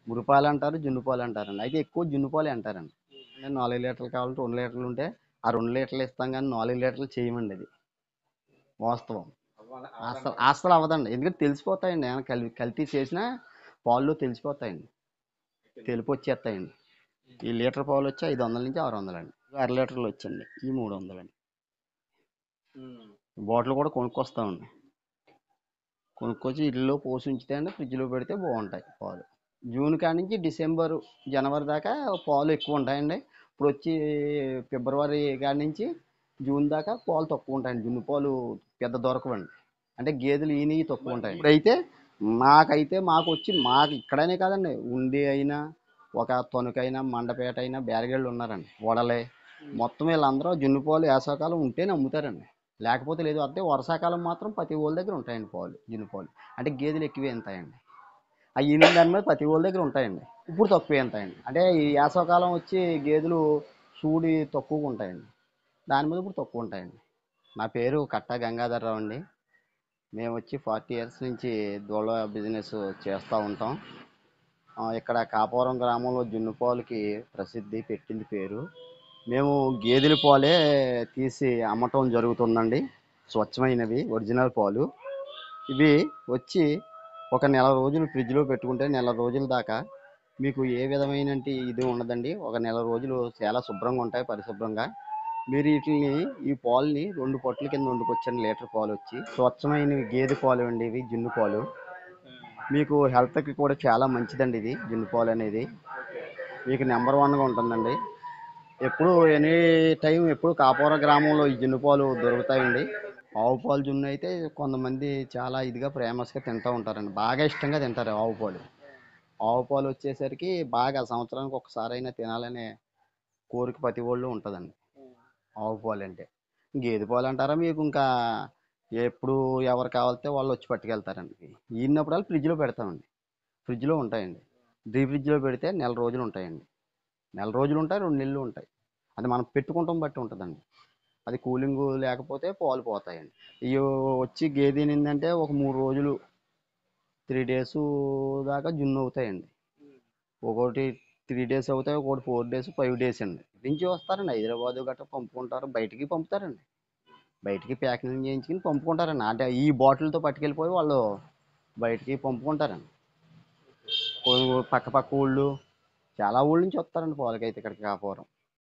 మురిపాలు అంటారు జున్ను పాలు అంటారండి అయితే ఎక్కువ జున్ను పాలే అంటారండి అంటే నాలుగు లీటర్లు కావాలంటే రెండు లీటర్లు ఉంటే ఆ రెండు లీటర్లు ఇస్తాం కానీ నాలుగు లీటర్లు చేయమండి అది వాస్తవం అసలు అసలు అవ్వదండి ఎందుకంటే తెలిసిపోతాయండి ఏమైనా కల్ కల్తీ చేసినా పాల్లో తెలిసిపోతాయండి తెలుపు వచ్చేస్తాయండి ఈ లీటర్ పాలు వచ్చి ఐదు వందల నుంచి ఆరు వందలండి అర లీటర్లు వచ్చండి ఈ మూడు వందలండి బాటిల్ కూడా కొనుక్కొస్తామండి కొనుక్కొచ్చి ఇల్లులో పోసి ఉంచితే అండి ఫ్రిడ్జ్లో పెడితే బాగుంటాయి పాలు జూన్ కాడి నుంచి డిసెంబర్ జనవరి దాకా పాలు ఎక్కువ ఉంటాయండి ఇప్పుడు వచ్చి ఫిబ్రవరి కాడి నుంచి జూన్ దాకా పాలు తక్కువ ఉంటాయండి జున్ను పాలు పెద్ద దొరకవండి అంటే గేదెలు ఈనివి తక్కువ ఉంటాయి ఇప్పుడైతే మాకైతే మాకు వచ్చి మాకు ఇక్కడనే కాదండి ఉండి అయినా ఒక తొనకైనా మండపేట అయినా బేరగళ్ళు ఉన్నారండి వడలే మొత్తం వీళ్ళందరూ జున్ను పాలు వేసవకాలం ఉంటేనే అమ్ముతారండి లేకపోతే లేదు అంటే వర్షాకాలం మాత్రం ప్రతి వాళ్ళ దగ్గర ఉంటాయండి పాలు జున్ను పాలు అంటే గేదెలు ఎక్కువే ఉంటాయండి ఆ ఈనిన దాని మీద ప్రతి వాళ్ళ దగ్గర ఉంటాయండి ఇప్పుడు తక్కువే ఉంటాయండి అంటే ఈ వేసవకాలం వచ్చి గేదెలు సూడి తక్కువగా ఉంటాయండి దాని మీద ఇప్పుడు తక్కువ ఉంటాయండి నా పేరు కట్టా గంగాధర్రావు అండి మేము వచ్చి ఫార్టీ ఇయర్స్ నుంచి దూడ బిజినెస్ చేస్తూ ఉంటాం ఆ, ఇక్కడ కాపురం గ్రామంలో జున్ను పాలకి ప్రసిద్ధి పెట్టింది పేరు మేము గేదెల పాలే తీసి అమ్మటం జరుగుతుందండి స్వచ్ఛమైనవి ఒరిజినల్ పాలు ఇవి వచ్చి ఒక నెల రోజులు ఫ్రిడ్జ్లో పెట్టుకుంటే నెల రోజుల దాకా మీకు ఏ విధమైన ఇది ఉండదండి ఒక నెల రోజులు చాలా శుభ్రంగా ఉంటాయి పరిశుభ్రంగా మీరు వీటిని ఈ పాలని రెండు పొట్ల కింద వండుకొచ్చండి లీటర్ పాలు వచ్చి స్వచ్ఛమైనవి గేదె పాలు అండి ఇవి జున్ను పాలు మీకు హెల్త్కి కూడా చాలా మంచిదండి ఇది జున్ను పాలు అనేది మీకు నెంబర్ వన్గా ఉంటుందండి ఎప్పుడు ఎనీ టైం ఎప్పుడు కాపుర గ్రామంలో ఈ జున్ను పాలు దొరుకుతాయండి ఆవు పాలు జున్ను అయితే కొంతమంది చాలా ఇదిగా ఫేమస్గా తింటూ ఉంటారండి బాగా ఇష్టంగా తింటారు ఆవు పాలు ఆవు పాలు వచ్చేసరికి బాగా సంవత్సరానికి ఒకసారి అయినా తినాలనే కోరిక ప్రతి వాళ్ళు ఉంటుందండి ఆవు పాలు అంటే గేదె పాలు అంటారా మీకు ఇంకా ఎప్పుడు ఎవరు కావాలితే వాళ్ళు వచ్చి పట్టుకెళ్తారండి ఈనప్పుడల్లా ఫ్రిడ్జ్లో పెడతామండి ఫ్రిడ్జ్లో ఉంటాయండి డీ ఫ్రిడ్జ్లో పెడితే నెల రోజులు ఉంటాయండి నెల రోజులు ఉంటాయి రెండు నెలలు ఉంటాయి అది మనం పెట్టుకుంటాం బట్టి ఉంటుందండి అది కూలింగ్ లేకపోతే పాలు పోతాయండి ఇవి వచ్చి గేదె ఏంటంటే ఒక మూడు రోజులు త్రీ డేస్ దాకా జున్ను అవుతాయండి ఒకటి త్రీ డేస్ అవుతాయి ఒకటి ఫోర్ డేస్ ఫైవ్ డేస్ అండి నుంచి వస్తారండి హైదరాబాద్ గట్రా పంపుకుంటారు బయటికి పంపుతారండి బయటికి ప్యాకింగ్ చేయించుకుని పంపుకుంటారండి అంటే ఈ బాటిల్తో పట్టుకెళ్ళిపోయి వాళ్ళు బయటికి పంపుకుంటారండి కొన్ని పక్క పక్క ఊళ్ళు చాలా ఊళ్ళ నుంచి వస్తారండి పాలకైతే ఇక్కడికి కాపురం